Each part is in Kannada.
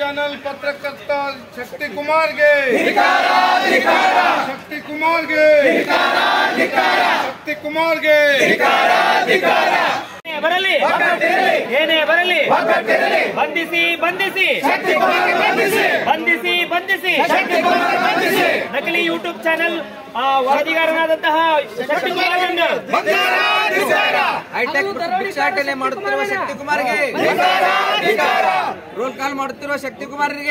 ಚಾನೆಲ್ ಪತ್ರಕರ್ತ ಶಕ್ತಿ ಕುಮಾರ್ಗೆ ಶಕ್ತಿ ಕುಮಾರ್ಗೆ ಶಕ್ತಿ ಕುಮಾರ್ಗೆ ಏನೇ ಬರಲಿ ಏನೇ ಬರಲಿ ಬಂಧಿಸಿ ಬಂಧಿಸಿ ಬಂಧಿಸಿ ಬಂಧಿಸಿ ನಕಲಿ ಯೂಟ್ಯೂಬ್ ಚಾನೆಲ್ ವರದಿಗಾರನಾದಂತಹ ಶಕ್ತಿಕುಮಾರ್ ಮಂಡಲ್ ಹೈಟೆಕ್ ಭಿಕ್ಷಾಟನೆ ಮಾಡುತ್ತಿರುವ ಶಕ್ತಿ ಕುಮಾರ್ಗೆ ರೋಲ್ ಕಾಲ್ ಮಾಡುತ್ತಿರುವ ಶಕ್ತಿ ಕುಮಾರರಿಗೆ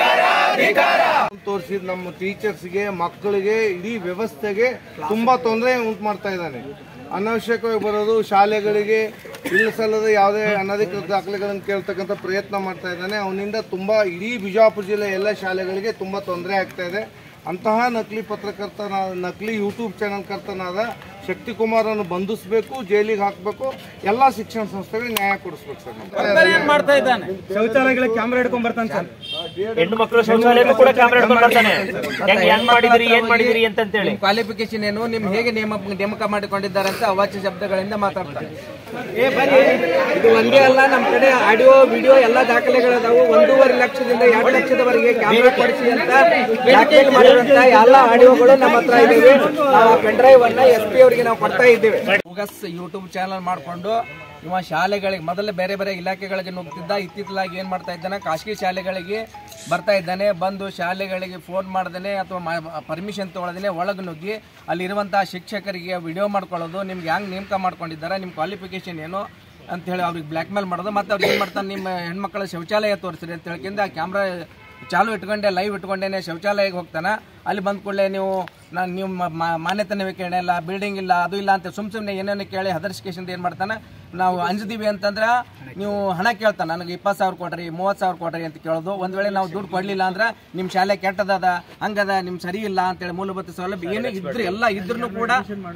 ತೋರಿಸಿದ ನಮ್ಮ ಟೀಚರ್ಸ್ಗೆ ಮಕ್ಕಳಿಗೆ ಇಡೀ ವ್ಯವಸ್ಥೆಗೆ ತುಂಬಾ ತೊಂದರೆ ಉಂಟು ಮಾಡ್ತಾ ಇದ್ದಾನೆ ಅನಾವಶ್ಯಕವಾಗಿ ಬರೋದು ಶಾಲೆಗಳಿಗೆ ಇಲ್ಲ ಸಲ್ಲದ ಯಾವುದೇ ಅನಧಿಕೃತ ದಾಖಲೆಗಳನ್ನು ಕೇಳ್ತಕ್ಕಂಥ ಪ್ರಯತ್ನ ಮಾಡ್ತಾ ಇದ್ದಾನೆ ಅವನಿಂದ ತುಂಬಾ ಇಡೀ ಬಿಜಾಪುರ ಜಿಲ್ಲೆ ಎಲ್ಲ ಶಾಲೆಗಳಿಗೆ ತುಂಬಾ ತೊಂದರೆ ಆಗ್ತಾ ಇದೆ ಅಂತಹ ನಕಲಿ ಪತ್ರಕರ್ತನ ನಕಲಿ ಯೂಟ್ಯೂಬ್ ಚಾನಲ್ ಕರ್ತನಾದ ಶಕ್ತಿ ಕುಮಾರನ್ನು ಬಂಧಿಸಬೇಕು ಜೈಲಿಗೆ ಹಾಕಬೇಕು ಎಲ್ಲ ಶಿಕ್ಷಣ ಸಂಸ್ಥೆಗಳಿಗೆ ನ್ಯಾಯ ಕೊಡಿಸ್ಬೇಕು ಸರ್ ನಾವು. ಮಾಡ್ತಾ ಇದ್ದಾನೆ ಶೌಚಾಲಯಗಳಿಗೆ ಕ್ಯಾಮ್ರಾ ಹಿಡ್ಕೊಂಡ್ ಬರ್ತಾನೆ ಸರ್ ಹೆಣ್ಣು ಮಕ್ಕಳು ಶೌಚಾಲಯಕ್ಕೂ ಕೂಡ ಕ್ಯಾಮ್ರಾ ಹಿಡ್ಕೊಂಡು ಬರ್ತಾನೆ ಹೆಂಗ್ ಹೆಂಗ್ ಮಾಡಿದಿರಿ ಏನ್ ಮಾಡಿದಿರಿ ಅಂತಂತೇಳಿ ಕ್ವಾಲಿಫಿಕೇಶನ್ ಏನು ನಿಮ್ ಹೇಗೆ ನೇಮ ನೇಮಕ ಮಾಡಿಕೊಂಡಿದ್ದಾರೆ ಅಂತ ಅವಾಚ್ಯ ಶಬ್ದಗಳಿಂದ ಮಾತಾಡ್ತಾರೆ ಇದು ಒಂದೇ ಅಲ್ಲ ನಮ್ಮ ಕಡೆ ಆಡಿಯೋ ವಿಡಿಯೋ ಎಲ್ಲ ದಾಖಲೆಗಳದಾವು ಒಂದೂವರೆ ಲಕ್ಷದಿಂದ ಎರಡು ಲಕ್ಷದವರೆಗೆ ಕ್ಯಾಮೆರಾ ಕೊಡಿಸಿ ಅಂತ ದಾಖಲೆ ಮಾಡಿರುವಂತ ಎಲ್ಲ ಆಡಿಯೋಗಳು ನಮ್ಮ ಹತ್ರ ಇದ್ದಾವೆ ನಾವು ಪೆನ್ ಡ್ರೈವ್ ಅನ್ನ ಎಸ್ ಪಿ ಅವರಿಗೆ ನಾವು ಕೊಡ್ತಾ ಇದ್ದೇವೆ ಹುಗಸ್ ಯೂಟ್ಯೂಬ್ ಚಾನಲ್ ಮಾಡಿಕೊಂಡು ಇವ ಶಾಲೆಗಳಿಗೆ ಮೊದಲು ಬೇರೆ ಬೇರೆ ಇಲಾಖೆಗಳಿಗೆ ನುಗ್ತಿದ್ದ ಇತ್ತಿತ್ತಲಾಗಿ ಏನ್ ಮಾಡ್ತಾ ಇದ್ದಾನೆ ಖಾಸಗಿ ಶಾಲೆಗಳಿಗೆ ಬರ್ತಾ ಇದ್ದಾನೆ ಬಂದು ಶಾಲೆಗಳಿಗೆ ಫೋನ್ ಮಾಡ್ದೇನೆ ಅಥವಾ ಪರ್ಮಿಷನ್ ತೊಗೊಳ್ದೇನೆ ಒಳಗೆ ನುಗ್ಗಿ ಅಲ್ಲಿರುವಂತಹ ಶಿಕ್ಷಕರಿಗೆ ವಿಡಿಯೋ ಮಾಡ್ಕೊಳ್ಳೋದು ನಿಮ್ಗೆ ಹೆಂಗ್ ನೇಮಕ ಮಾಡ್ಕೊಂಡಿದ್ದಾರೆ ನಿಮ್ಮ ಕ್ವಾಲಿಫಿಕೇಶನ್ ಏನು ಅಂತ ಹೇಳಿ ಅವ್ರಿಗೆ ಬ್ಲ್ಯಾಕ್ ಮೇಲ್ ಮಾಡೋದು ಮತ್ತೆ ಅವ್ರು ಏನು ಮಾಡ್ತಾನೆ ನಿಮ್ಮ ಹೆಣ್ಮಕ್ಳ ಶೌಚಾಲಯ ತೋರಿಸ್ರಿ ಅಂತ ಹೇಳ್ಕೊಂಡು ಆ ಕ್ಯಾಮ್ರಾ ಚಾಲು ಇಟ್ಕೊಂಡೆ ಲೈವ್ ಇಟ್ಕೊಂಡೇನೆ ಶೌಚಾಲಯಕ್ಕೆ ಹೋಗ್ತಾನೆ ಅಲ್ಲಿ ಬಂದ ಕೂಡಲೇ ನೀವು ನಾನು ನೀವು ಮ- ಮ- ಮಾನ್ಯತೆ ಕೇಳಿ ಇಲ್ಲ ಬಿಲ್ಡಿಂಗ್ ಇಲ್ಲ ಅದು ಇಲ್ಲ ಅಂತ ಸುಮ್ ಸುಮ್ಮನೆ ಏನೇನು ಕೇಳಿ ಹದರ್ಸ್ಕೇಶನ್ ಏನು ಮಾಡ್ತಾನೆ ನಾವು ಅಂಜಿದೀವಿ ಅಂತಂದ್ರೆ ನೀವು ಹಣ ಕೇಳ್ತಾನೆ ನನಗೆ ಇಪ್ಪತ್ತು ಸಾವಿರ ಕೊಡ್ರಿ ಮೂವತ್ತು ಸಾವಿರ ಕೊಡ್ರಿ ಅಂತ ಕೇಳೋದು ಒಂದು ವೇಳೆ ನಾವು ದುಡ್ಡು ಕೊಡಲಿಲ್ಲ ಅಂದ್ರೆ ನಿಮ್ಮ ಶಾಲೆ ಕೆಟ್ಟದದ ಹಂಗದ ನಿಮ್ಮ ಸರಿ ಇಲ್ಲ ಅಂತೇಳಿ ಮೂಲಭೂತ ಸೌಲಭ್ಯ ಏನೇ ಇದ್ರು ಎಲ್ಲ ಇದ್ರೂ ಕೂಡ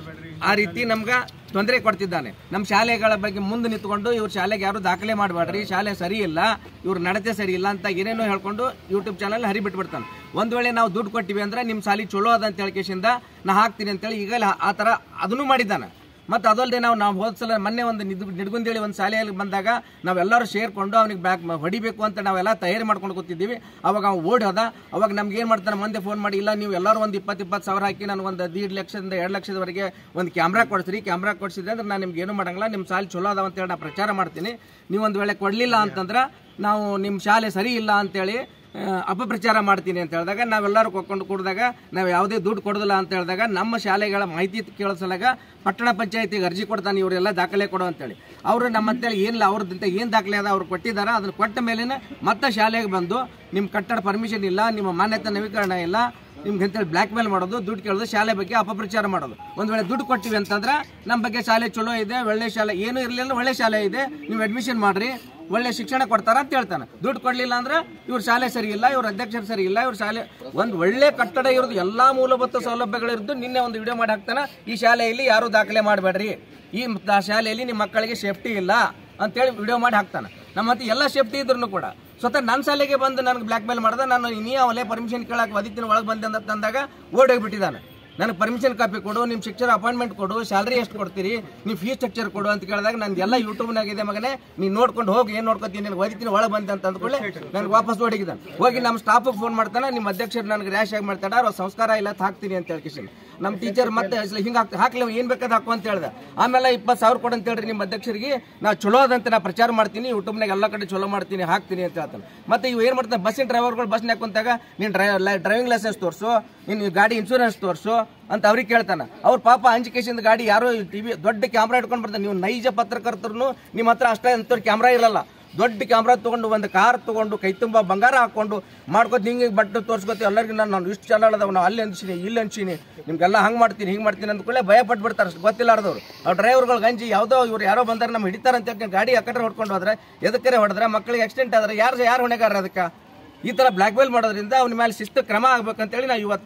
ಆ ರೀತಿ ನಮ್ಗೆ ತೊಂದರೆ ಕೊಡ್ತಿದ್ದಾನೆ ನಮ್ಮ ಶಾಲೆಗಳ ಬಗ್ಗೆ ಮುಂದೆ ನಿಂತ್ಕೊಂಡು ಇವ್ರ ಶಾಲೆಗೆ ಯಾರು ದಾಖಲೆ ಮಾಡಬೇಡ್ರಿ ಶಾಲೆ ಸರಿ ಇಲ್ಲ ಇವ್ರ ನಡತೆ ಸರಿ ಇಲ್ಲ ಅಂತ ಏನೇನೋ ಹೇಳ್ಕೊಂಡು ಯೂಟ್ಯೂಬ್ ಚಾನಲ್ ಹರಿಬಿಟ್ಬಿಡ್ತಾನೆ ಒಂದ್ ವೇಳೆ ನಾವು ದುಡ್ಡು ಕೊಟ್ಟಿವಿ ಅಂದ್ರೆ ನಿಮ್ಮ ಶಾಲೆ ಚಲೋ ಅದ ಅಂತ ಹೇಳ್ಕೇಶಿಂದ ನಾ ಹಾಕ್ತೀನಿ ಅಂತೇಳಿ ಈಗಲೇ ಆ ಥರ ಅದನ್ನು ಮಾಡಿದ್ದಾನೆ ಮತ್ತು ಅದಲ್ಲದೆ ನಾವು ನಾವು ಹೋದ ಸಲ ಮೊನ್ನೆ ಒಂದು ನಿದ್ ನಿಡ್ಗುಂದೇಳಿ ಒಂದು ಶಾಲೆಯಲ್ಲಿ ಬಂದಾಗ ನಾವೆಲ್ಲರೂ ಸೇರ್ಕೊಂಡು ಅವ್ನಿಗೆ ಬ್ಯಾಕ್ ಹೊಡಿಬೇಕು ಅಂತ ನಾವೆಲ್ಲ ತಯಾರಿ ಮಾಡ್ಕೊಂಡು ಕೂತಿದ್ದೀವಿ ಅವಾಗ ಅವ್ನು ಓಡಿ ಹೋದ ಅವಾಗ ನಮ್ಗೆ ಏನು ಮಾಡ್ತಾನೆ ಮುಂದೆ ಫೋನ್ ಮಾಡಿ ಇಲ್ಲ ನೀವು ಎಲ್ಲರೂ ಒಂದು ಇಪ್ಪತ್ತು ಇಪ್ಪತ್ತು ಸಾವಿರ ಹಾಕಿ ನಾನು ಒಂದು ದೀಡ್ ಲಕ್ಷದಿಂದ ಎರಡು ಲಕ್ಷದವರೆಗೆ ಒಂದು ಕ್ಯಾಮ್ರಾ ಕೊಡಿಸ್ರಿ ಕ್ಯಾಮ್ರಾ ಕೊಡಿಸಿದ್ರೆ ಅಂದ್ರೆ ನಾನು ನಿಮ್ಗೆ ಏನು ಮಾಡಂಗಿಲ್ಲ ನಿಮ್ಮ ಶಾಲೆ ಚಲೋ ಅದಾವ ಅಂತೇಳಿ ನಾನು ಪ್ರಚಾರ ಮಾಡ್ತೀನಿ ನೀವು ಒಂದು ವೇಳೆ ಕೊಡಲಿಲ್ಲ ಅಂತಂದ್ರೆ ನಾವು ನಿಮ್ಮ ಶಾಲೆ ಸರಿ ಇಲ್ಲ ಅಂತೇಳಿ ಆ, ಅಪಪ್ರಚಾರ ಮಾಡ್ತೀನಿ ಅಂತ ಹೇಳಿದಾಗ ನಾವೆಲ್ಲರೂ ಕೊಕ್ಕೊಂಡು ಕೂಡಿದಾಗ ನಾವು ಯಾವುದೇ ದುಡ್ಡು ಕೊಡೋದಿಲ್ಲ ಅಂತ ಹೇಳಿದಾಗ ನಮ್ಮ ಶಾಲೆಗಳ ಮಾಹಿತಿ ಕೇಳಿಸಲಾಗ ಪಟ್ಟಣ ಪಂಚಾಯತಿಗೆ ಅರ್ಜಿ ಕೊಡ್ತಾನೆ ಇವರೆಲ್ಲ ದಾಖಲೆ ಕೊಡು ಅಂತೇಳಿ ಅವರು ನಮ್ಮ ಅಂತೇಳಿ ಏನಿಲ್ಲ ಅವ್ರದ್ದಂತ ಏನು ದಾಖಲೆ ಅದ ಅವ್ರು ಕೊಟ್ಟಿದ್ದಾರೆ ಅದನ್ನು ಕೊಟ್ಟ ಮೇಲೆ ಮತ್ತೆ ಶಾಲೆಗೆ ಬಂದು ನಿಮ್ಮ ಕಟ್ಟಡ ಪರ್ಮಿಷನ್ ಇಲ್ಲ ನಿಮ್ಮ ಮಾನ್ಯತೆ ನವೀಕರಣ ಇಲ್ಲ ನಿಮ್ಗೆ ಅಂತೇಳಿ ಬ್ಲ್ಯಾಕ್ ಮೇಲ್ ಮಾಡೋದು ದುಡ್ಡು ಕೇಳೋದು ಶಾಲೆ ಬಗ್ಗೆ ಅಪಪ್ರಚಾರ ಮಾಡೋದು ಒಂದು ವೇಳೆ ದುಡ್ಡು ಕೊಟ್ಟಿವಿ ಅಂತಂದ್ರೆ ನಮ್ಮ ಬಗ್ಗೆ ಶಾಲೆ ಚಲೋ ಇದೆ ಒಳ್ಳೆ ಶಾಲೆ ಏನೂ ಇರಲಿಲ್ಲ ಒಳ್ಳೆ ಶಾಲೆ ಇದೆ ನೀವು ಅಡ್ಮಿಷನ್ ಮಾಡ್ರಿ ಒಳ್ಳೆ ಶಿಕ್ಷಣ ಕೊಡ್ತಾರ ಅಂತ ಹೇಳ್ತಾನೆ ದುಡ್ಡು ಕೊಡ್ಲಿಲ್ಲ ಅಂದ್ರೆ ಇವ್ರ ಶಾಲೆ ಸರಿ ಇಲ್ಲ ಇವ್ರ ಅಧ್ಯಕ್ಷರು ಸರಿ ಇಲ್ಲ ಇವ್ರ ಶಾಲೆ ಒಂದು ಒಳ್ಳೆ ಕಟ್ಟಡ ಇರೋದು ಎಲ್ಲಾ ಮೂಲಭೂತ ಸೌಲಭ್ಯಗಳಿರೋದು ನಿನ್ನೆ ಒಂದು ವಿಡಿಯೋ ಮಾಡಿ ಹಾಕ್ತಾನೆ ಈ ಶಾಲೆಯಲ್ಲಿ ಯಾರು ದಾಖಲೆ ಮಾಡಬೇಡ್ರಿ ಈ ದ- ಶಾಲೆಯಲ್ಲಿ ನಿಮ್ಮ ಮಕ್ಕಳಿಗೆ ಸೇಫ್ಟಿ ಇಲ್ಲ ಅಂತೇಳಿ ವಿಡಿಯೋ ಮಾಡಿ ಹಾಕ್ತಾನೆ ನಮ್ಮ ಹತ್ರ ಎಲ್ಲ ಸೇಫ್ಟಿ ಇದ್ರೂ ಕೂಡ ಸ್ವತಃ ನನ್ನ ಶಾಲೆಗೆ ಬಂದು ನನಗೆ ಬ್ಲ್ಯಾಕ್ ಮೇಲ್ ಮಾಡ್ದೆ ನಾನು ನೀ ಅವಲೇ ಪರ್ಮಿಷನ್ ಕೇಳಕ್ಕೆ ಒದಿತಿನ ಒಳಗೆ ಬಂದೆ ಅಂತ ತಂದಾಗ ಓಡೋಗ್ಬಿಟ್ಟಿದ್ದಾನೆ ನನಗೆ ಪರ್ಮಿಷನ್ ಕಾಪಿ ಕೊಡು ನಿಮ್ಮ ಶಿಕ್ಷರ ಅಪಾಯಿಂಟ್ಮೆಂಟ್ ಕೊಡು ಸ್ಯಾಲ್ರಿ ಎಷ್ಟು ಕೊಡ್ತೀರಿ ನೀವು ಫೀಸ್ ಸ್ಟ್ರಕ್ಚರ್ ಕೊಡು ಅಂತ ಕೇಳಿದಾಗ ನಂದು ಎಲ್ಲ ಯೂಟ್ಯೂಬ್ನಾಗಿದೆ ಮಗನೇ ನೀನು ನೋಡ್ಕೊಂಡು ಹೋಗಿ ಏನು ನೋಡ್ಕೊತೀನಿ ನಿನಗೆ ಒದಿತೀನಿ ಒಳಗೆ ಬಂದೆ ಅಂತ ಅಂದ್ಕೊಳ್ಳಿ ನನಗೆ ವಾಪಸ್ ಓಡಿಗಿದ್ದಾನೆ ಹೋಗಿ ನಮ್ಮ ಸ್ಟಾಫಿಗೆ ಫೋನ್ ಮಾಡ್ತಾನೆ ನಿಮ್ಮ ಅಧ್ಯಕ್ಷರು ನನಗೆ ರ್ಯಾಶ್ ಆಗಿ ಮಾಡ್ತಾಡ ಅವ್ರು ಸಂಸ್ಕಾರ ಇಲ್ಲ ಅಂತ ಹಾಕ್ತೀನಿ ಅಂತ ಹೇಳ್ಕಿಸಿ ನಮ್ಮ ಟೀಚರ್ ಮತ್ತೆ ಹಿಂಗೆ ಹಾಕ್ತಿ ಹಾಕ್ಲಿ ಏನು ಬೇಕಾದ ಹಾಕು ಅಂತ ಹೇಳ್ದೆ ಆಮೇಲೆ ಇಪ್ಪತ್ತು ಸಾವಿರ ಕೊಡು ಅಂತ ಹೇಳ್ರಿ ನಿಮ್ಮ ಅಧ್ಯಕ್ಷರಿಗೆ ನಾವು ಚಲೋ ಅದಂತ ನಾ ಪ್ರಚಾರ ಮಾಡ್ತೀನಿ ಯೂಟ್ಯೂಬ್ನಾಗ ಎಲ್ಲ ಕಡೆ ಚಲೋ ಮಾಡ್ತೀನಿ ಹಾಕ್ತೀನಿ ಅಂತ ಹೇಳ್ತಾನೆ ಮತ್ತೆ ಇವು ಏನು ಮಾಡ್ತಾನೆ ಬಸ್ಸಿನ ಡ್ರೈವರ್ಗಳು ಬಸ್ನಾಗ ಕುಂತಾಗ ನೀನು ಡ್ರೈ ಡ್ರೈವಿಂಗ್ ಲೈಸೆನ್ಸ್ ತೋರಿಸು ನಿನ್ನ ಗಾಡಿ ಇನ್ಶೂರೆನ್ಸ್ ತೋರಿಸು ಅಂತ ಅವ್ರಿಗೆ ಕೇಳ್ತಾನೆ ಅವ್ರ ಪಾಪ ಅಂಜಿಕೇಶನ್ ಗಾಡಿ ಯಾರೋ ಟಿವಿ ದೊಡ್ಡ ಕ್ಯಾಮ್ರಾ ಇಟ್ಕೊಂಡು ಬರ್ತಾನೆ ನೀವು ನೈಜ ಪತ್ರಕರ್ತರು ನಿಮ್ಮ ಹತ್ರ ಅಷ್ಟೇ ಅಂತ ಕ್ಯಾಮ್ರಾ ಇರಲ್ಲ ದೊಡ್ಡ ಕ್ಯಾಮ್ರಾ ತಗೊಂಡು ಒಂದು ಕಾರ್ ತಗೊಂಡು ಕೈ ತುಂಬ ಬಂಗಾರ ಹಾಕೊಂಡು ಮಾಡ್ಕೊತ ಹಿಂಗೆ ಬಟ್ಟೆ ತೋರಿಸ್ಕೊತಿ ಎಲ್ಲರಿಗೂ ನಾನು ನಾನು ಇಷ್ಟು ಚಾನಲ್ ಅದಾವ ನಾವು ಅಲ್ಲಿ ಅನ್ಸಿನಿ ಇಲ್ಲಿ ಅನ್ಸಿನಿ ನಿಮ್ಗೆಲ್ಲ ಹಂಗೆ ಮಾಡ್ತೀನಿ ಹಿಂಗೆ ಮಾಡ್ತೀನಿ ಅಂದ್ಕೊಳ್ಳೆ ಭಯ ಪಟ್ಬಿಡ್ತಾರೆ ಅಷ್ಟು ಗೊತ್ತಿಲ್ಲಾರ್ದವ್ರು ಅವ್ರು ಡ್ರೈವರ್ಗಳು ಗಂಜಿ ಯಾವುದೋ ಇವ್ರು ಯಾರೋ ಬಂದಾರೆ ನಮ್ಮ ಹಿಡಿತಾರೆ ಅಂತ ಹೇಳ್ಕೊಂಡು ಗಾಡಿ ಆ ಕಡೆ ಹೊಡ್ಕೊಂಡು ಹೋದ್ರೆ ಎದಕ್ಕರೆ ಹೊಡೆದ್ರೆ ಮಕ್ಕಳಿಗೆ ಆಕ್ಸಿಡೆಂಟ್ ಆದ್ರೆ ಯಾರು ಯಾರು ಹೊಣೆಗಾರ ಅದಕ್ಕೆ ಈ ಥರ ಬ್ಲ್ಯಾಕ್ ಮೇಲ್ ಮಾಡೋದ್ರಿಂದ ಅವನ ಮೇಲೆ ಶಿಸ್ತು ಕ್ರಮ ಆಗ್ಬೇಕಂತೇಳಿ ನಾವು ಇವತ್ತು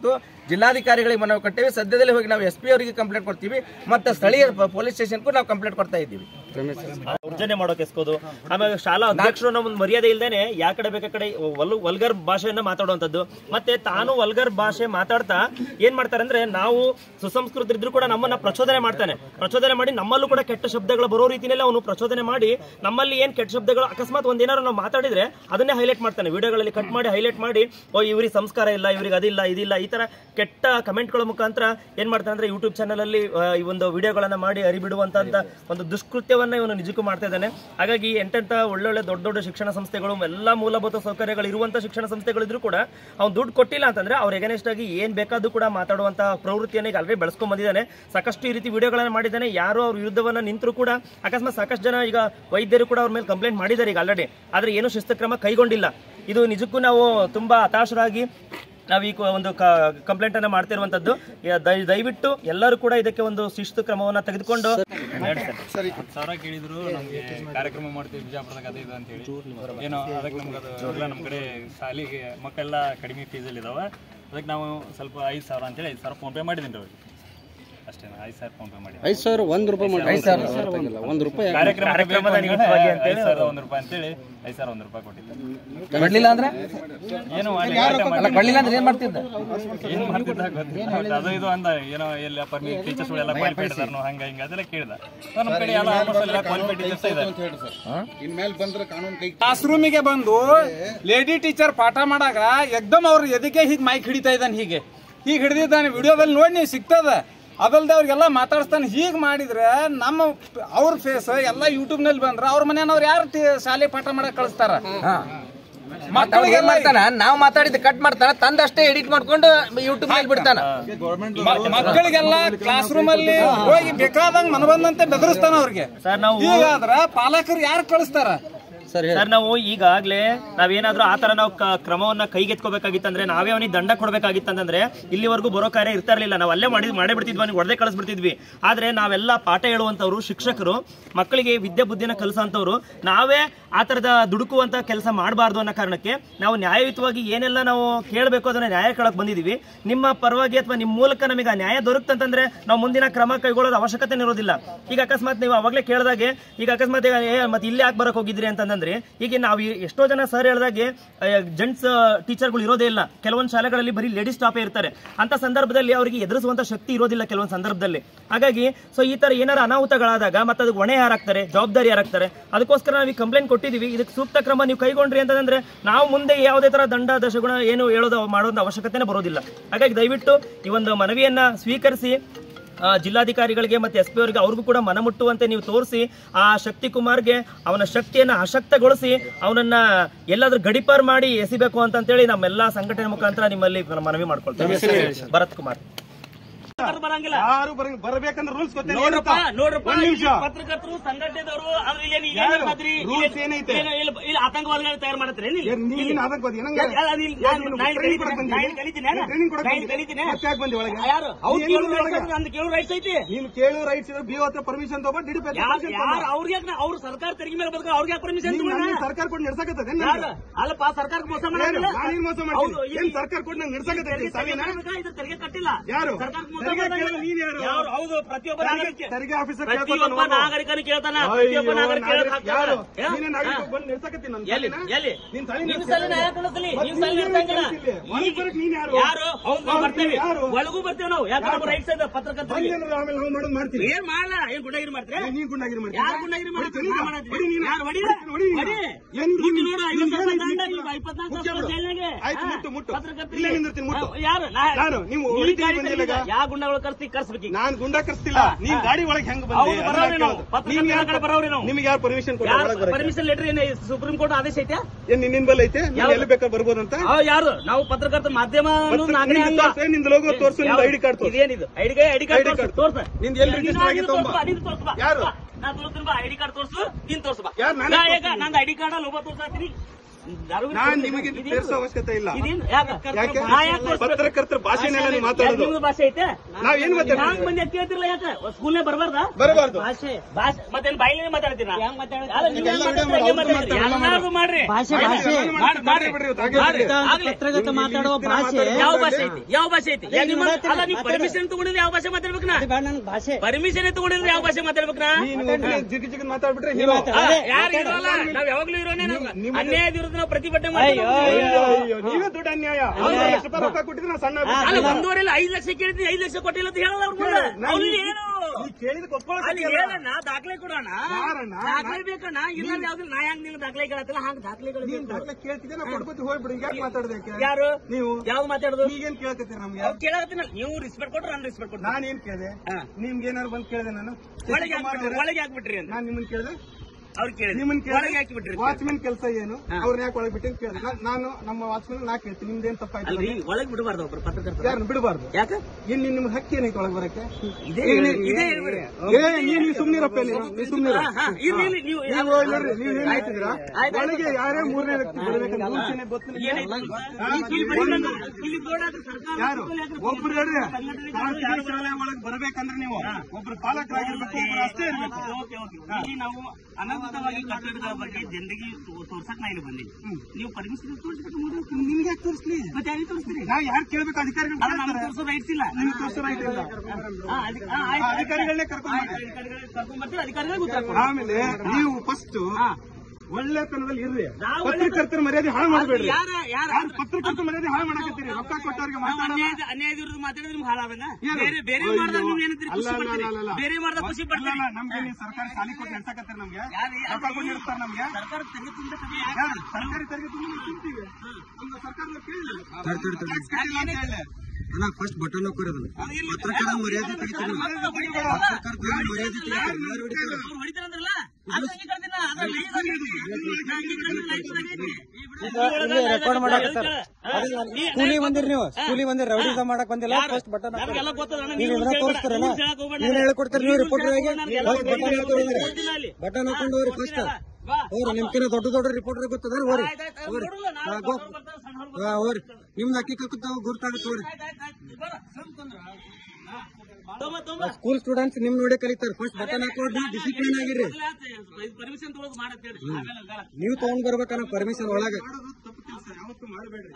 ಜಿಲ್ಲಾಧಿಕಾರಿಗಳಿಗೆ ಮನವಿ ಕೊಟ್ಟೇವಿ ಸದ್ಯದಲ್ಲಿ ಹೋಗಿ ನಾವು ಎಸ್ ಪಿ ಅವರಿಗೆ ಕಂಪ್ಲೇಂಟ್ ಕೊಡ್ತೀವಿ ಮತ್ತೆ ಸ್ಥಳೀಯ ಪೊಲೀಸ್ ಸ್ಟೇಷನ್ಗೂ ನಾವು ಕಂಪ್ಲೇಂಟ್ ಕೊಡ್ತಾ ಇದ್ದೀವಿ ದೌರ್ಜನ್ಯ ಮಾಡೋಕೆ ಎಸ್ಕೋದು ಆಮೇಲೆ ಶಾಲಾ ಅಧ್ಯಕ್ಷರು ಅನ್ನೋ ಒಂದು ಮರ್ಯಾದೆ ಇಲ್ದೇನೆ ಯಾ ಕಡೆ ಬೇಕಾ ಕಡೆ ವಲ್ ವಲ್ಗರ್ ಭಾಷೆಯನ್ನ ಮಾತಾಡುವಂತದ್ದು ಮತ್ತೆ ತಾನು ವಲ್ಗರ್ ಭಾಷೆ ಮಾತಾಡ್ತಾ ಏನ್ ಮಾಡ್ತಾರೆ ಅಂದ್ರೆ ನಾವು ಸುಸಂಸ್ಕೃತರಿದ್ರು ಕೂಡ ನಮ್ಮನ್ನ ಪ್ರಚೋದನೆ ಮಾಡ್ತಾನೆ ಪ್ರಚೋದನೆ ಮಾಡಿ ನಮ್ಮಲ್ಲೂ ಕೂಡ ಕೆಟ್ಟ ಶಬ್ದಗಳು ಬರೋ ರೀತಿಯಲ್ಲಿ ಅವನು ಪ್ರಚೋದನೆ ಮಾಡಿ ನಮ್ಮಲ್ಲಿ ಏನ್ ಕೆಟ್ಟ ಶಬ್ದಗಳು ಅಕಸ್ಮಾತ್ ಒಂದೇನಾದ್ರು ನಾವು ಮಾತಾಡಿದ್ರೆ ಅದನ್ನೇ ಹೈಲೈಟ್ ಮಾಡ್ತಾನೆ ವಿಡಿಯೋಗಳಲ್ಲಿ ಕಟ್ ಮಾಡಿ ಹೈಲೈಟ್ ಮಾಡಿ ಓ ಇವ್ರಿಗೆ ಸಂಸ್ಕಾರ ಇಲ್ಲ ಇವ್ರಿಗೆ ಅದಿಲ್ಲ ಇದಿಲ್ಲ ಈ ತರ ಕೆಟ್ಟ ಕಮೆಂಟ್ಗಳ ಮುಖಾಂತರ ಏನ್ ಮಾಡ್ತಾನೆ ಅಂದ್ರೆ ಯೂಟ್ಯೂಬ್ ಚಾನಲ್ ಅಲ್ಲಿ ಆ, ಈ ಒಂದು ವಿಡಿಯೋಗಳನ್ನ ಮಾಡಿ ಹರಿಬಿಡುವಂತ ಒಂದು ದುಷ್ಕೃತ್ಯವನ್ನ ಇವನು ನಿಜಕ್ಕೂ ಮಾಡ್ತಾ ಇದ್ದಾನೆ ಹಾಗಾಗಿ ಎಂತೆಂತ ಒಳ್ಳೊಳ್ಳೆ ದೊಡ್ಡ ದೊಡ್ಡ ಶಿಕ್ಷಣ ಸಂಸ್ಥೆಗಳು ಎಲ್ಲ ಮೂಲಭೂತ ಸೌಕರ್ಯಗಳು ಇರುವಂತ ಶಿಕ್ಷಣ ಸಂಸ್ಥೆಗಳಿದ್ರು ಕೂಡ ಅವ್ನು ದುಡ್ಡು ಕೊಟ್ಟಿಲ್ಲ ಅಂತಂದ್ರೆ ಅವ್ರ ಎಗನೆಸ್ಟ್ ಆಗಿ ಏನ್ ಬೇಕಾದ್ರೂ ಕೂಡ ಮಾತಾಡುವಂತ ಪ್ರವೃತ್ತಿಯನ್ನು ಈಗ ಆಲ್ರೆಡಿ ಬೆಳೆಸ್ಕೊಂಡ್ ಬಂದಿದ್ದಾನೆ ಸಾಕಷ್ಟು ಈ ರೀತಿ ವಿಡಿಯೋಗಳನ್ನ ಮಾಡಿದ್ದಾನೆ ಯಾರು ಅವ್ರ ವಿರುದ್ಧವನ್ನ ನಿಂತರು ಕೂಡ ಅಕಸ್ಮಾತ್ ಸಾಕಷ್ಟು ಜನ ಈಗ ವೈದ್ಯರು ಕೂಡ ಅವ್ರ ಮೇಲೆ ಕಂಪ್ಲೇಂಟ್ ಮಾಡಿದ್ದಾರೆ ಈಗ ಆಲ್ರೆಡಿ ಆದ್ರೆ ಏನು ಶಿಸ್ತು ಕ್ರಮ ಕೈಗೊಂಡಿಲ್ಲ ಇದು ನಿಜಕ್ಕೂ ನಾವು ತುಂಬಾ ಹತಾಶರಾಗಿ ನಾವು ಈ ಕ- ಒಂದು ಕಂಪ್ಲೇಂಟ್ ಅನ್ನ ಮಾಡ್ತಿರುವಂತದ್ದು ಯ- ದಯ- ದಯವಿಟ್ಟು ಎಲ್ಲರೂ ಕೂಡ ಇದಕ್ಕೆ ಒಂದು ಶಿಸ್ತು ಕ್ರಮವನ್ನ ತೆಗೆದುಕೊಂಡು ಸರಿ ಸಾವಿರ ಕೇಳಿದ್ರು ನಮ್ಗೆ ಕಾರ್ಯಕ್ರಮ ಮಾಡ್ತೀವಿ ಬಿಜಾಪುರದಾಗ ಅದು ಇದು ಅಂತ ಹೇಳಿ ಏನೋ ಅದಕ್ಕೆ ನಮ್ಗೆ ಅದು ಎಲ್ಲ ನಮ್ಮ ಕಡೆ ಶಾಲೆಗೆ ಮಕ್ಕಳೆಲ್ಲ ಕಡಿಮೆ ಫೀಸಲ್ಲಿ ಇದಾವೆ ಅದಕ್ಕೆ ನಾವು ಸ್ವಲ್ಪ ಐದು ಸಾವಿರ ಅಂತೇಳಿ ಐದು ಸಾವಿರ ಫೋನ್ ಪೇ ಮಾಡಿದ್ದೀನಿ ರೀ ಅವ್ರಿಗೆ ಅಷ್ಟೇ ಐದು ಸಾವಿರ ಫೋನ್ ಪೇ ಮಾಡಿ ಐದು ಸಾವಿರ ಒಂದ್ ರೂಪಾಯಿ ಮಾಡಿ ಐದು ಸಾವಿರ ಒಂದ್ ರೂಪಾಯಿ ಕಾರ್ಯಕ್ರಮ ಕಾರ್ಯಕ್ರಮದ ಬೇಕು ಅಂತ ನಿಮಿತ್ತವಾಗಿ ಹೇಳಿ ಐದು ಸಾವಿರದ ಒಂದು ರೂಪಾಯಿ ಅಂತೇಳಿ ಐದು ಸಾವಿರ ಒಂದು ರೂಪಾಯಿ ಕೊಟ್ಟಿದ್ದೆ ಕೊಡ್ಲಿಲ್ಲ ಅಂದ್ರೆ ಏನು ಮಾಡಿ ಅಲ್ಲ ಕೊಡ್ಲಿಲ್ಲ ಅಂದ್ರೆ ಏನ್ ಮಾಡ್ತಿದ್ದ ಏನು ಮಾಡ್ತಿದ್ದ ಗೊತ್ತಿಲ್ಲ ಒಟ್ಟು ಅದು ಇದು ಅಂದ ಏನೋ ಎಲ್ಲ ಪರ್ಮಿ ಟೀಚರ್ಸ್ ಎಲ್ಲ ಕ್ವಾಲಿಫೈಡ್ ಇದಾರನೋ ಹಂಗ ಹಿಂಗ ಅದೆಲ್ಲ ಕೇಳ್ದ So, ನಮ್ಮ ಕಡೆ ಎಲ್ಲ ಆಲ್ಮೋಸ್ಟ್ ಎಲ್ಲ ಕ್ವಾಲಿಫೈಡ್ ಟೀಚರ್ಸ್ ಇದ್ದಾರೆ ಇನ್ಮೇಲೆ ಬಂದ್ರೆ ಕಾನೂನು ಕೈ ಕ್ಲಾಸ್ ರೂಮಿಗೆ ಬಂದು ಲೇಡಿ ಟೀಚರ್ ಪಾಠ ಮಾಡಾಗ ಎಕ್ದಮ್ ಅವ್ರ ಎದಕ್ಕೆ ಹೀಗೆ ಮೈಕ್ ಹಿಡಿತಾ ಇದ್ದಾನೆ ಹೀಗೆ ಹೀಗೆ ಹಿಡಿದಿದ್ದಾನೆ ವಿಡಿಯೋದಲ್ಲಿ ನೋಡಿ ನೀವು ಸಿಗ್ತದ ಅದಲ್ದೆ ಅವ್ರಿಗೆಲ್ಲ ಮಾತಾಡಿಸ್ತಾನೆ ಹೀಗೆ ಮಾಡಿದ್ರೆ ನಮ್ಮ ಅವ್ರ ಫೇಸ್ ಎಲ್ಲ ಯೂಟ್ಯೂಬ್ನಲ್ಲಿ ಬಂದ್ರೆ ಅವ್ರ ಮನೆಯವ್ರು ಯಾರು ಶಾಲೆ ಪಾಠ ಮಾಡಕ್ ಕಳಿಸ್ತಾರ ಮಕ್ಕಳಿಗೆ ಏನ್ ಮಾಡ್ತಾನ ನಾವು ಮಾತಾಡಿದ್ದು ಕಟ್ ಮಾಡ್ತಾನ ತಂದಷ್ಟೇ ಎಡಿಟ್ ಮಾಡ್ಕೊಂಡು ಯೂಟ್ಯೂಬ್ ನಲ್ಲಿ ಬಿಡ್ತಾನ ಮ- ಮಕ್ಕಳಿಗೆಲ್ಲ ಕ್ಲಾಸ್ ರೂಮ್ ಅಲ್ಲಿ ಹೋಗಿ ಬೇಕಾದಂಗ್ ಮನಬಂದಂತೆ ಬೆದರಿಸ್ತಾನ ಅವ್ರಿಗೆ ಸರ್ ನಾವು ಹೀಗಾದ್ರ ಪಾಲಕರು ಯಾರು ಕಳಿಸ್ತಾರ ಸರ್ ನಾವು ಈಗಾಗ್ಲೇ ನಾವೇನಾದ್ರೂ ಆ ತರ ನಾವು ಕ- ಕ್ರಮವನ್ನ ಕೈಗೆತ್ಕೋಬೇಕಾಗಿತ್ತಂದ್ರೆ ನಾವೇ ಅವನಿಗೆ ದಂಡ ಕೊಡ್ಬೇಕಾಗಿತ್ತಂದ್ರೆ ಇಲ್ಲಿವರೆಗೂ ಬರೋ ಕಾರ್ಯ ಇರ್ತಾ ಇರ್ಲಿಲ್ಲ ನಾವು ಅಲ್ಲೇ ಮಾಡಿ ಮಾಡೇ ಬಿಡ್ತಿದ್ವಿ ಅವ್ನಿಗೆ ಹೊಡೆದೇ ಕಳಿಸ್ಬಿಡ್ತಿದ್ವಿ ಆದ್ರೆ ನಾವೆಲ್ಲ ಪಾಠ ಹೇಳುವಂತವ್ರು ಶಿಕ್ಷಕರು ಮಕ್ಕಳಿಗೆ ವಿದ್ಯೆ ಬುದ್ಧಿನ ಕಲಿಸೋಂಥವ್ರು ನಾವೇ ಆ ತರದ ದುಡುಕುವಂತ ಕೆಲಸ ಮಾಡಬಾರ್ದು ಅನ್ನೋ ಕಾರಣಕ್ಕೆ ನಾವು ನ್ಯಾಯಯುತವಾಗಿ ಏನೆಲ್ಲ ನಾವು ಕೇಳಬೇಕು ಅದನ್ನ ನ್ಯಾಯ ಕೇಳಕ್ ಬಂದಿದೀವಿ ನಿಮ್ಮ ಪರವಾಗಿ ಅಥವಾ ನಿಮ್ಮ ಮೂಲಕ ನಮಗೆ ಆ ನ್ಯಾಯ ದೊರಕ್ತಂತಂದ್ರೆ ನಾವು ಮುಂದಿನ ಕ್ರಮ ಕೈಗೊಳ್ಳೋದು ಅವಶ್ಯಕತೆ ಇರೋದಿಲ್ಲ ಈಗ ಅಕಸ್ಮಾತ್ ನೀವು ಅವಾಗಲೇ ಕೇಳಿದಾಗೆ ಈಗ ಅಕಸ್ಮಾತ್ ಈಗ ಏ, ಮತ್ತೆ ಇಲ್ಲಿ ಯಾಕೆ ಬರಕ್ ಹೋಗಿದ್ರಿ ಅಂತಂದ್ರೆ ಈಗ ನಾವು ಈ- ಎಷ್ಟೋ ಜನ ಸರ್ ಹೇಳ್ದಾಗೆ ಜೆಂಟ್ಸ್ ಟೀಚರ್ಗಳು ಇರೋದೇ ಇಲ್ಲ ಕೆಲವೊಂದು ಶಾಲೆಗಳಲ್ಲಿ ಬರೀ ಲೇಡೀಸ್ ಸ್ಟಾಫೇ ಇರ್ತಾರೆ ಅಂತ ಸಂದರ್ಭದಲ್ಲಿ ಅವರಿಗೆ ಎದುರಿಸುವಂತ ಶಕ್ತಿ ಇರೋದಿಲ್ಲ ಕೆಲವೊಂದು ಸಂದರ್ಭದಲ್ಲಿ ಹಾಗಾಗಿ ಸೊ ಈ ತರ ಏನಾರ ಅನಾಹುತಗಳಾದಾಗ ಮತ್ತೆ ಅದಕ್ಕೆ ಹೊಣೆ ಯಾರಾಗ್ತಾರೆ ಜವಾಬ್ದಾರಿ ಯಾರಾಗ್ತಾರೆ ಅದಕ್ಕೋಸ್ಕರ ನಾವು ಈ ಕಂಪ್ಲೇಂಟ್ ಕೊಟ್ಟಿದ್ದೀವಿ ಇದಕ್ಕೆ ಸೂಕ್ತ ಕ್ರಮ ನೀವು ಕೈಗೊಂಡ್ರಿ ಅಂತಂದ್ರೆ ನಾವು ಮುಂದೆ ಯಾವುದೇ ತರ ದಂಡ ದಶಗುಣ ಏನು ಹೇಳೋದು ಮಾಡೋದು ಅವಶ್ಯಕತೆನೇ ಬರೋದಿಲ್ಲ ಹಾಗಾಗಿ ದಯವಿಟ್ಟು ಈ ಒಂದು ಮನವಿಯನ್ನ ಸ್ವೀಕರಿಸಿ ಆ, ಜಿಲ್ಲಾಧಿಕಾರಿಗಳಿಗೆ ಮತ್ತೆ ಎಸ್ ಪಿ ಅವರಿಗೆ ಅವ್ರಿಗೂ ಕೂಡ ಮನಮುಟ್ಟುವಂತೆ ನೀವು ತೋರಿಸಿ ಆ ಶಕ್ತಿ ಕುಮಾರ್ಗೆ ಅವನ ಶಕ್ತಿಯನ್ನ ಅಶಕ್ತಗೊಳಿಸಿ ಅವನನ್ನ ಎಲ್ಲಾದ್ರೂ ಗಡಿಪಾರ್ ಮಾಡಿ ಎಸಿಬೇಕು ಅಂತಂತೇಳಿ ನಮ್ಮೆಲ್ಲಾ ಸಂಘಟನೆ ಮುಖಾಂತರ ನಿಮ್ಮಲ್ಲಿ ಮನವಿ ಮಾಡ್ಕೊಳ್ತೇವೆ ಭರತ್ ಕುಮಾರ್ ಬರಂಗಿಲ್ಲ ಯಾರು ಬರ ಬರ್ಬೇಕಂದ್ರೆ ರೂಲ್ಸ್ ನೋಡ್ರಪ್ಪ ನೋಡ್ರಪ್ಪ ಒಂದ್ ನಿಮಿಷ ಈ ಪತ್ರಕರ್ತರು ಸಂಘಟನೆದವರು ಅವ್ರು ಏನ್ ಈಗ ಏನ್ ಯಾರು? ಮಾಡ್ತೀರಿ? Rules ಇಲ್ಲಿ- ಏನೈತೆ? ಏನು ಇಲ್ಲಿ- ಇಲ್ಲಿ ಆತಂಕವಾದಿಗಳನ್ನ ತಯಾರು ಮಾಡ್ತಾರೆ ನೀನ್ ಅದಕ್ಕೆ ಬಂದಿ ನಂಗೆ ಟ್ರೈನಿಂಗ್ ಕೊಡಕ್ ಟ್ರೈನಿಂಗ್ ಕೊಡಕ್ ಬಂದಿ ಮತ್ತೆ ಯಾಕೆ ಬಂದಿ ಒಳಗೆ ಯಾರು ಅವ್ರು ನೀನ್ ಕೇಳೋ ಏನ್ ಒಳಗೆ? ರೈಟ್ಸ್ ನಂದು ಕೇಳೋ ರೈಟ್ಸ್ ಐತಿ ನೀನು ಕೇಳು ರೈಟ್ಸ್ ಬಿ ಹತ್ರ ಪರ್ಮಿಷನ್ ತಗೊಂಡು ಡಿಡಿ ಯಾರು ಯಾರು ಅವ್ರಿಗೆ ಯಾಕೆ ನಾ- ಅವ್ರು ಸರ್ಕಾರ ತೆರಿಗೆ ಮೇಲೆ ಬದುಕ ಅವ್ರಿಗೆ ಪರ್ಮಿಷನ್ ಸರ್ಕಾರ ಕೊಟ್ಟು ನಡ್ಸಕತ್ತದೆ ಯಾರು ಅಲ್ಲಪ್ಪ ಸರ್ಕಾರಕ್ಕೆ ಮೋಸ ಏನು? ಮಾಡಂಗಿಲ್ಲ ನಾನೇನ್ ಮೋಸ ಮಾಡ್ತೀನಿ? ಹೌದು, ಈ- ಏನ್ ಸರ್ಕಾರ ಕೊಟ್ಟು ನಂಗೆ ನಡ್ಸಕತ್ತೈತಿ? ತೆರಿಗೆ ಸಾವಿನ? ಕಟ್ಟಬೇಕಾ? ಇದು ತೆರಿಗೆ ಕಟ್ಟಿಲ್ಲ ಯಾರು? ಸರ್ಕಾರಕ್ಕೆ ಮೋಸ ತೆರಿಗೆ ಮಾಡಂಗಿಲ್ಲ. ಕೇಳೋದು ನೀನ್ ಯಾರು? ಯಾರು? ಹೌದು ಪ್ರತಿಯೊಬ್ಬ ತೆರಿಗೆ- ನಾಗರಿಕ ತೆರಿಗೆ ಆಫೀಸರ್ ಪ್ರತಿಯೊಬ್ಬ ನಾಗರಿಕನು ಕೇಳ್ತಾನ ಅಯ್ಯೋ, ಪ್ರತಿಯೊಬ್ಬ ನಾಗರಿಕ ಕೇಳಕ್ ನಾಗರಿಕ ಯಾರು? ಹಾಕ್ತಾನ. ನೀನೇ ನಾಗರಿಕ ಹಾ. ಬಂದು ನಡ್ಸಕತ್ತೀನಿ ನನ್ನ ಎಲ್ಲಿ ಸಾಲಿನ? ಎಲ್ಲಿ ನಿನ್ ಸಾಲಿನ ನಿನ್ ನಡ್ಸಕತ್ತೀನಿ. ಸಾಲಿನ ಯಾಕೆ ಕಳಿಸ್ಲಿ? ಮತ್ತೆ ನಿನ್ ಸಾಲಿನ ನೀನ್ ನಡ್ಸಂಗಿಲ್ಲ. ಕಳಿಸ್ಲಿ. ಒಳಗ್ ಈಗ- ಬರಕ್ ನೀನ್ ಯಾರು? ಯಾರು ಹೌದು ನಾವು ಹೌದು, ಬರ್ತೇವೆ ಯಾರು? ಒಳಗೂ ಬರ್ತೇವೆ ನಾವು ಯಾಕಂದ್ರೆ ನಮ್ಮ ರೈಟ್ಸ್ ಇದೆ ಪತ್ರಕರ್ತರಿಗೆ ಬಂದೇನಾದ್ರು ಆಮೇಲೆ ನಾವು ಮಾಡೋದು ಮಾಡ್ತೀನಿ ಏನ್ ಮಾಡಲ್ಲ ಏನ್ ಗುಂಡಾಗಿರಿ ಮಾಡ್ತೀರಿ ನೀನ್ ಗುಂಡಾಗಿರಿ ಮಾಡ್ತೀಯ? ಯಾರು ಗುಂಡಾಗಿರಿ ಮಾಡ್ತೀರಿ? ಹೊಡಿತೀನಿ ನಾ ನೀನು. ಮಾಡತ್ತೀನಿ. ಹೊಡಿ ನೀನು. ಯಾರು ಹೊಡಿ? ಹೊಡಿ ನೀನು. ಹೊಡಿ. ಏನ್ ಮುಟ್ಟಿ ನೀನು- ನೋಡು, ನೀನು ಐವತ್ತು ವರ್ಷ ಏನು ದಂಡ, ಇದು? ಇವಾಗ ಇಪ್ಪತ್ನಾಲ್ಕು ಮುಚ್ಚು ವರ್ಷ ಬಿಡು. ಜೈಲಿಗೆ. ಆಯ್ತು, ಹಾ. ಮುಟ್ಟು, ಮುಟ್ಟು. ಪತ್ರಕರ್ತರಿಗೆ. ಇಲ್ಲೇ ನಿಂದಿರ್ತೀನಿ, ಮುಟ್ಟು. ಹಾ, ಯಾರು ನಾ- ನಾನು, ನೀವು ಈ ಹೊಡಿತೀನಿ ಗಾಡಿ ಬಂದಿಲ್ಲ ಈಗ. ಯಾವ ಗುಂಡಗಳು ಕರ್ಸಿ ಕರ್ಸ್ಬೇಕು ನಾನ್ ಗುಂಡಾ ಕರ್ಸ್ತಿಲ್ಲ ನೀನ್ ಗಾಡಿ ಒಳಗೆ ಹೆಂಗ್ ಬಂದೆ ಹೌದು, ಅದನ್ನ ಬರೋವ್ರಿ ನಾವು. ಕೇಳೋದು. ಪತ್ರಕರ್ತರ ನೀನ್ ಯಾರ್ ಕಡೆ ಬರೋವ್ರಿ ನಾವು. ನಿಮ್ಗೆ ಯಾರು ಪರ್ಮಿಷನ್ ಕೊಡ ಯಾರು ಒಳಗೆ ಬರಕ್ಕೆ? ಪರ್ಮಿಷನ್ ಲೆಟರ್ ಏನು ಸುಪ್ರೀಂ ಕೋರ್ಟ್ ಆದೇಶ ಐತೆ ಏನ್ ನಿನ್ನ ಬಲ್ ಐತೆ ನೀನ್ ಯಾವ್ದು? ಎಲ್ಲಿ ಬೇಕಾದ್ರೆ ಬರ್ಬೋದಂತ ಅವ್ ಯಾರು ನಾವು ಪತ್ರಕರ್ತ ಮಾಧ್ಯಮ ಅನ್ನೋದು ನಾಲ್ಕನೇ ಅಂಗ. ನಿಂದ ಲೋಗೋ ತೋರ್ಸು ನಿಂದ ಐಡಿ ಕಾರ್ಡ್ ತೋರ್ಸು ಇದೇನಿದು ID card ID card ID card. ತೋರ್ಸ ನಿಂದು ಎಲ್ಲಿ register ಆಗಿತ್ತು ಅಂಬ? ಯಾರು? ನಾ ತೋರಿಸ್ತೀನಿ ಬಾ ಐಡಿ ಕಾರ್ಡ್ ತೋರ್ಸು ನೀನ್ ತೋರ್ಸು ಬಾ ಯಾರು? ನಾನೇ ನಾ ಈಗ ತೋರ್ಸ್ತೀನಿ. ನಂದು ಐಡಿ ಕಾರ್ಡ್ ಲೋಬ ತೋರ್ಸಾತೀನಿ ದಾರುಗಿರಿ ನಾನ್ ತೋರಿಸ್ತೀನಿ. ನಿಮಗೆ ಇದೇನು? ಸೇರಿಸೋ ಅವಶ್ಯಕತೆ ಇಲ್ಲ ಇದೇನು? ಯಾಕೆ? ಯಾಕೆ ನಾ ಯಾಕೆ ತೋರಿಸ್ಬೇಕು? ಪತ್ರಕರ್ತರ ಭಾಷೆನೆಲ್ಲ ನೀವು ಯಾಕೆ ಮಾತಾಡೋದು ನಿಮ್ದು ಭಾಷೆ ಐತೆ ನಾವ್ ಏನ್ ಮಾತಾಡ್ತೀವಿ? ನಾಲ್ಕು ಮಂದಿ ಎತ್ತಿ ಹೇಳ್ತಿರಲ್ಲ ಯಾಕೆ ಸ್ಕೂಲ್ನೇ ಬರಬಾರ್ದಾ ಬರಬಾರ್ದು ಭಾಷೆ ಭಾಷೆ ಮತ್ತೆ ಬಾಯಿನೇ ಮಾತಾಡ್ತೀರಾ ಅಲ್ಲ, ನೀವ್ ಎಲ್ಲ ಏನ್ ವಿಡಿಯೋ ಮಾತಾಡ್ತೀರಾ? ಮಾಡಿ, ಹಂಗೆ ಅವ್ರು ಮಾತಾಡ್ರಿ. ಎಲ್ಲಾರ್ದು ಮಾಡ್ರಿ ಭಾಷೆ ಭಾಷೆ ಮಾಡಿ, ಮಾಡ್ರಿ. ಬಿಡ್ರಿ, ಇವತ್ತು ಹಾಗೆ ಮಾಡ್ರಿ. ಬಿಡ್ರಿ. ಆಗ್ಲಿ. ಪತ್ರಕರ್ತ ಮಾತಾಡುವ ಭಾಷೆ ಯಾವ ಭಾಷೆ ಐತಿ ಯಾವ ಭಾಷೆ ಐತಿ ಯಾ ನಿಮ್ಮ- ಅಲ್ಲ ನೀವು ಪರ್ಮಿಷನ್ ತಗೊಂಡಿದ್ರೆ ಯಾವ ಭಾಷೆ ಮಾತಾಡ್ಬೇಕು ನಾ ಬೇಡ ನನಗೆ ಭಾಷೆ ಪರ್ಮಿಷನ್ ತಗೊಂಡಿದ್ರೆ ಯಾವ ಭಾಷೆ ಮಾತಾಡ್ಬೇಕು ನಾ ನೀನು ಒಬ್ನೇ ಜಿಗ್ ಜಿಗ್ ಮಾತಾಡ್ಬಿಟ್ರೆ ಹೀರೋ ಆ, ಯಾರು ಇರೋಲ್ಲ ನಾವ್ ಯಾವಾಗ್ಲೂ ಇರೋನೇ ನಾವು ಅನ್ಯಾಯದ ವಿರುದ್ಧ ನಾವು ಪ್ರತಿಭಟನೆ ಅಯ್ಯೋ, ಮಾಡ್ತೀವಿ ಅಯ್ಯೋ, ಅಯ್ಯೋ, ನೀವೇ ದೊಡ್ಡ ಅನ್ಯಾಯ ಅವ್ರು ಲಕ್ಷ ರೂಪಾಯಿ ರೊಕ್ಕ ಕೊಟ್ಟಿದ್ರೆ ನಾವು ಸಣ್ಣ ಅಲ್ಲ ಒಂದೂವರೆ ಇಲ್ಲ ಐದು ಲಕ್ಷ ಕೇಳಿದ್ವಿ ಐದು ಲಕ್ಷ ಕೊಟ್ಟಿಲ್ಲ ಅಂತ ಹೇಳಲ್ಲ ಅವ್ರ ಮುಂದೆ ನಾವು ಅವ್ರು ಈ- ಏನು ಈ ಕೇಳಿದಕ್ಕೆ ಒಪ್ಕೊಳ್ಳೋ ಅಲ್ಲಿ ಶಕ್ತಿ ಇಲ್ಲ. ಹೇಳಣ್ಣ ದಾಖಲೆ ಕೊಡೋಣ ಯಾರಣ್ಣ? ದಾಖಲೆ ಬೇಕಣ್ಣ ಇಲ್ಲ ಯಾವ್ದು ನಾ ಹೆಂಗ್ ನಿಮ್ಗೆ ದಾಖಲೆ ಕೇಳತ್ತಿಲ್ಲ ಹಂಗ ದಾಖಲೆಗಳು ನೀನ್ ಬೇಕು. ದಾಖಲೆ ಕೇಳ್ತಿದ್ದೆ ನಾವು ಕೊಡ್ಬೋದು ಹೋಗ್ಬಿಡಿ ಯಾಕೆ ಮಾತಾಡ್ಬೇಕು ಯಾರು ನೀವು ಯಾವ್ದು ಮಾತಾಡೋದು ಈಗೇನ್ ಕೇಳ್ಕತ್ತೀರಿ ನಮ್ಗೆ ಅವ್ರು ಕೇಳಕತ್ತಿನ ನೀವು ರೆಸ್ಪೆಕ್ಟ್ ಕೊಟ್ರೆ ನಾನು ರೆಸ್ಪೆಕ್ಟ್ ಕೊಡ್ತೀನಿ ನಾನ್ ಏನ್ ಕೇಳಿದೆ ಹಾ. ನಿಮ್ಗೆ ಏನಾರು ಬಂದ್ ಕೇಳಿದೆ ನಾನು ಒಳಗೆ ಹಾಕ್ಬಿಟ್ರಿ ಒಳಗೆ ಹಾಕ್ಬಿಟ್ರಿ ಅಂತ ನಾನ್ ನಿಮ್ಮನ್ ಕೇಳಿದೆ ಅವ್ರು ಕೇಳಿ ನಿಮ್ಮನ್ ಒಳಗೆ ಹಾಕಿಬಿಟ್ರಿ ವಾಚ್ಮೆನ್ ಕೆಲಸ ಏನು ಅವ್ರನ್ನ ಯಾಕೆ ಒಳಗೆ ಬಿಟ್ಟು ಕೇಳಿದೆ ನಾ- ನಾನು ನಮ್ಮ ವಾಚ್ಮೆನ್ ನಾ ಕೇಳ್ತೀನಿ ನಿಮ್ದೇನ್ ತಪ್ಪಾಯ್ತು ಅಲ್ರಿ ಒಳಗೆ ಬಿಡಬಾರ್ದು ಒಬ್ರು ಪತ್ರಕರ್ತರು ಯಾರನ್ನ ಬಿಡಬಾರ್ದು ಯಾಕ ಏನ್ ನಿಮ್ ನಿಮ್ಗೆ ಹಕ್ಕಿ ಏನೈತೆ ಒಳಗೆ ಬರಕ್ಕೆ ಇದೇ ಏ, ನೀ- ಇದೇ ಏ, ಹೇಳ್ಬಿಡಿ. ಏ, ನೀ ನೀವು ಸುಮ್ನಿರಪ್ಪ ನೀವು ನೀವು ಸುಮ್ನಿರ ಹಾ, ಹಾ, ಇರ್ಲಿ, ಇರ್ಲಿ, ನೀವು ನೀವು ನೋಡ್ರಿ ನೀವು ಏನ್ ಹೇಳ್ತಿದ್ದೀರಾ ಆಯ್ತು, ಆಯ್ತು. ಒಳಗೆ ಯಾರೇ ಮೂರನೇ ವ್ಯಕ್ತಿ ಬರಬೇಕಂತ ರೂಲ್ಸ್ ಏನೇ ಗೊತ್ತಿಲ್ಲ ಏನಾಯ್ತು? ಹಾ, ಇಲ್ಲಿ ಬರೀ ನನ್ನ- ಇಲ್ಲಿ ಬೋರ್ಡ್ ಹಾಕಿ ಸರ್ಕಾರ ಯಾರು ಯಾಕೆ ಒಬ್ರು ಹೇಳ್ರಿ ಸಂಘಟನೆಗಳು ಯಾರು ಶಾಲೆ ಒಳಗೆ ಬರ್ಬೇಕಂದ್ರೆ ನೀವು ಒಬ್ರು ಪಾಲಕರಾಗಿರ್ಬೇಕು ಒಬ್ರು ಅಷ್ಟೇ ಇರ್ಬೇಕು ಓಕೆ, ಓಕೆ. ಇಲ್ಲಿ ನಾವು ಅನಂತವಾಗಿ ಕಟ್ಟಡದ ಬಗ್ಗೆ ಜನರಿಗೆ ತೋ- ತೋರ್ಸಕ್ ನಾ ಇಲ್ಲಿ ಬಂದೀನಿ ನೀವು ಪರ್ಮಿಷನ್ ತೋರಿಸ್ಬಿಟ್ಟು ಮುಂದೆ ನಿಮ್ಗೆ ಯಾಕೆ ತೋರಿಸ್ಲಿ ಮತ್ತೆ ಯಾರಿಗೆ ತೋರಿಸ್ತೀರಿ ನಾವ್ ಯಾರು ಕೇಳ್ಬೇಕು ಅಧಿಕಾರಿಗಳು ಅದು ನಮ್ಗೆ ತೋರಿಸೋ ರೈಟ್ಸ್ ಇಲ್ಲ ನಿಮ್ಗೆ ತೋರಿಸೋ ರೈಟ್ ಇಲ್ಲ ಹಾ, ಅಧಿ- ಹಾ, ಆಯ್ತು, ಆ, ಆಯ್ತು. ಅಧಿಕಾರಿಗಳನ್ನೇ ಕರ್ಕೊಂಡು ಆಯ್ತು, ಅಧಿಕಾರಿಗಳನ್ನ ಕರ್ಕೊಂಡ್ ಬರ್ತೀವಿ ಅಧಿಕಾರಿಗಳಿಗೆ ಉತ್ತರ ಕೊಡಿ. ಆಮೇಲೆ ನೀವು ಫಸ್ಟ್ ಒಳ್ಳೆತನದಲ್ಲಿ ಇರ್ರಿ ನಾವು ಪತ್ರಕರ್ತರ ಮರ್ಯಾದೆ ಹಾಳು ಮಾಡಬೇಡ್ರಿ ಯಾರ ಯಾರ ಯಾರು ಪತ್ರಕರ್ತರ ಮರ್ಯಾದೆ ಹಾಳು ಮಾಡಕತ್ತೀರಿ ರೊಕ್ಕ ಕೊಟ್ಟವ್ರಿಗೆ ನಾವು ಮಾತಾಡಲ್ಲ ಅನ್ಯಾಯದ ಅನ್ಯಾಯದ ವಿರುದ್ಧ ಮಾತಾಡಿದ್ರೆ ನಿಮ್ಗೆ ಹಾಳಾಗಲ್ಲ ಏನು? ಬೇರೆ ಬೇರೆ ಅಯ್ಯೋ. ಮಾಡ್ದಾಗ ನೀವು ಏನಂತೀರಿ ಅಲ್ಲ, ಖುಷಿ ಅಲ್ಲ, ಪಡ್ತೀರಿ ಅಲ್ಲ, ಅಲ್ಲ. ಬೇರೆ ಮಾಡ್ದಾಗ ಖುಷಿ ಪಡ್ತೀರಿ ಅಲ್ಲ, ನಮ್ಗೆ ನೀವು ಸರ್ಕಾರಿ ಶಾಲೆ ಕೊಟ್ಟು ನಡ್ಸಕತ್ತೀರ ನಮ್ಗೆ ಯಾರು? ರೊಕ್ಕ ಕೊಟ್ಟು ನಡೆಸ್ತಾರ ನಮ್ಗೆ ಸರ್ಕಾರ ತೆಗೆ ತುಂಬ ಕಮ್ಮಿ ಯಾರು? ಸರ್ಕಾರಿ ತೆರಿಗೆ ತುಂಬ ನಾವು ತಿಂತೀವಿ ನಮ್ಮ ಸರ್ಕಾರದ ಕೇಳಿ ಟ್ಯಾಕ್ಸ್ ಕಟ್ಟಿಲ್ಲ ಅಂತ ಹೇಳಿ. ಅಣ್ಣ ಫಸ್ಟ್ ಬಟನ್ ಹಾಕೋರಿ ಪತ್ರಕರ್ತರ ಮರ್ಯಾದೆ ತೆಗಿತೀರಿ ಪತ್ರಕರ್ತರ ಮರ್ಯಾದೆ ತೆಗಿತೀರಿ ಯಾರು ಹೊಡಿತಾರೆ? ಅವ್ರು ಹೊಡಿತಾರಂದ್ರಲ್ಲ ಅದು ಅಂಗೀಕಾರದಿಂದ ಅದು ಲೈವ್ ಆಗೈತಿ. ನಾ ಅಂಗೀಕಾರದಿಂದ ಲೈವ್ ಆಗೈತಿ. ಇಲ್ಲಿ ರೆಕಾರ್ಡ್ ಮಾಡಕತ್ತಾರ ಸ್ಕೂಲಿಗೆ ಬಂದಿರಿ ನೀವು ಸ್ಕೂಲಿಗೆ ಬಂದಿರಿ ರೌಡಿಸಮ್ ಮಾಡಕ್ ಬಂದಿಲ್ಲ ಫಸ್ಟ್ ಬಟನ್ ನಮ್ಗೆಲ್ಲ ಗೊತ್ತದ ಅಣ್ಣ, ನೀವು ನೀವು ಇದನ್ನ ಕೇಳ್ಬೇಡ. ತೋರಿಸ್ತಾರಲ್ಲ ನೀವು ಹೇಳಕ್ ಹೋಗ್ಬೇಡ. ನೀನ್ ಹೇಳ್ಕೊಡ್ತೀರಿ ನೀವು ರಿಪೋರ್ಟರ್ ಆಗಿ ನನ್ಗೆಲ್ಲ ಫಸ್ಟ್ ಬಟನ್ ಹಾಕೋರಿ ಗೊತ್ತಿಲ್ಲ ಅಲ್ಲಿ. ಬಟನ್ ಹಾಕೊಂಡು ಹೋಗ್ರಿ ಫಸ್ಟ್ ಬಾ. ಹೋಗ್ರಿ ನಿಮ್ಕಿನ್ನ ದೊಡ್ಡ ದೊಡ್ಡ ರಿಪೋರ್ಟರ್ ಗೊತ್ತದ ಹೋಗ್ರಿ ಆಯ್ತ್ ಆಯ್ತ್ ಆಯ್ತ್ ಹೋಗ್ರಿ ನೋಡಲ್ಲ, ನಾವು ಹಾ, ಗೋ. ದೊಡ್ಡವ್ರು ಬರ್ತಾರೆ, ಸಣ್ಣವ್ರು ಬರ್ತಾರೆ. ಹಾ ಹೋಗ್ರಿ ನಿಮ್ದು ಅಕ್ಕಿ ಕಕ್ಕುತ್ತಾವ ಗುರ್ತಾಗುತ್ತೆ ಹೋಗ್ರಿ ಆಯ್ತ್ ಆಯ್ತ್ ಆಯ್ತ್. ಬರ, ಸುಮ್ ಕುಂದ್ರು. ಹಾ. ತೊಂಬ, ತೊಂಬ. ಸ್ಕೂಲ್ ಸ್ಟೂಡೆಂಟ್ಸ್ ನಿಮ್ ನೋಡಿ ಕಲಿತಾರ ಫಸ್ಟ್ ಬಟನ್ ಹಾಕೊಡ್ರಿ ಡಿಸಿಪ್ಲಿನ್ ಆಗಿರ್ರಿ ಪರ್ಮಿಷನ್ ತಗೊಳಕ್ ಮಾಡತ್ತೇಳಿ ಆಮೇಲೆ ಬೇಡ. ನೀವು ತಗೊಂಡ್ ಬರ್ಬೇಕನ್ನ ಪರ್ಮಿಷನ್ ಒಳಗ ತಪ್ಪು ಕೆಲಸ ಯಾವತ್ತೂ ಮಾಡಬೇಡ್ರಿ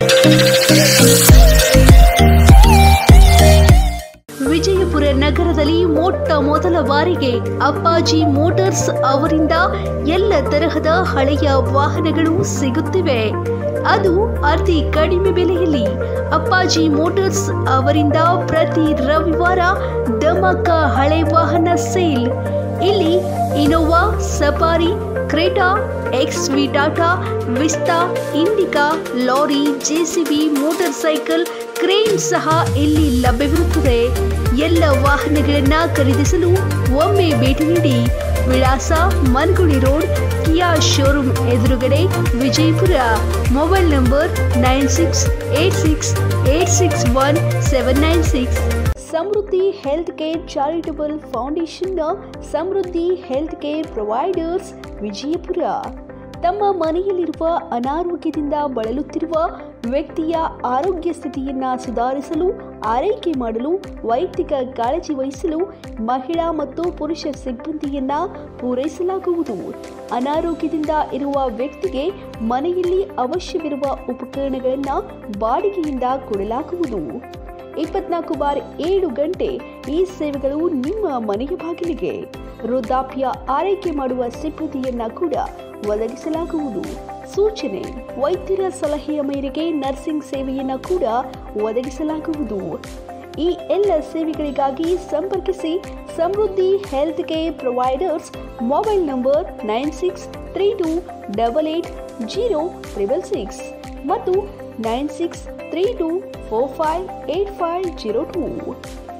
ವಿಜಯಪುರ ನಗರದಲ್ಲಿ ಮೊಟ್ಟ ಮೊದಲ ಬಾರಿಗೆ ಅಪ್ಪಾಜಿ ಮೋಟಾರ್ಸ್ ಅವರಿಂದ ಎಲ್ಲ ತರಹದ ಹಳೆಯ ವಾಹನಗಳು ಸಿಗುತ್ತಿವೆ ಅದು ಅತಿ ಕಡಿಮೆ ಬೆಲೆಯಲ್ಲಿ ಅಪ್ಪಾಜಿ ಮೋಟಾರ್ಸ್ ಅವರಿಂದ ಪ್ರತಿ ರವಿವಾರ ಧಮಕ ಹಳೆ ವಾಹನ ಸೇಲ್ ಇಲ್ಲಿ Innova Safari Creta X V Tata Vista Indica lorry JCB motorcycle crane ಸಹ ಇಲ್ಲಿ ಲಭ್ಯವಿರುತ್ತದೆ ಎಲ್ಲ ವಾಹನಗಳನ್ನ ಖರೀದಿಸಲು ಒಮ್ಮೆ ಭೇಟಿ ನೀಡಿ ವಿಳಾಸ ಮನ್ಗುಳಿ ರೋಡ್ ಕಿಯಾ ಶೋರೂಮ್ ಎದುರುಗಡೆ Vijayapura mobile number nine six eight six eight six one seven nine six Samriddhi health care charitable ಫೌಂಡೇಶನ್ನ Samriddhi health care providers Vijayapura ತಮ್ಮ ಮನೆಯಲ್ಲಿರುವ ಅನಾರೋಗ್ಯದಿಂದ ಬಳಲುತ್ತಿರುವ ವ್ಯಕ್ತಿಯ ಆರೋಗ್ಯ ಸ್ಥಿತಿಯನ್ನ ಸುಧಾರಿಸಲು ಆರೈಕೆ ಮಾಡಲು ವೈಯಕ್ತಿಕ ಕಾಳಜಿ ವಹಿಸಲು ಮಹಿಳಾ ಮತ್ತು ಪುರುಷ ಸಿಬ್ಬಂದಿಯನ್ನ ಪೂರೈಸಲಾಗುವುದು ಅನಾರೋಗ್ಯದಿಂದ ಇರುವ ವ್ಯಕ್ತಿಗೆ ಮನೆಯಲ್ಲಿ ಅವಶ್ಯವಿರುವ ಉಪಕರಣಗಳನ್ನು ಬಾಡಿಗೆಯಿಂದ ಕೊಡಲಾಗುವುದು ಇಪ್ಪತ್ನಾಲ್ಕು ಬಾರ್ ಏಳು ಗಂಟೆ ಈ ಸೇವೆಗಳು ನಿಮ್ಮ ಮನೆಯ ಬಾಗಿಲಿಗೆ ವೃದ್ಧಾಪ್ಯ ಆರೈಕೆ ಮಾಡುವ ಸಿಬ್ಬಂದಿಯನ್ನ ಕೂಡ ಒದಗಿಸಲಾಗುವುದು ಸೂಚನೆ ವೈದ್ಯರ ಸಲಹೆಯ ಮೇರೆಗೆ ನರ್ಸಿಂಗ್ ಸೇವೆಯನ್ನ ಕೂಡ ಒದಗಿಸಲಾಗುವುದು ಈ ಎಲ್ಲ ಸೇವೆಗಳಿಗಾಗಿ ಸಂಪರ್ಕಿಸಿ Samruddhi health care providers mobile number nine six three two double eight zero triple six ಮತ್ತು nine six three two four five eight five zero two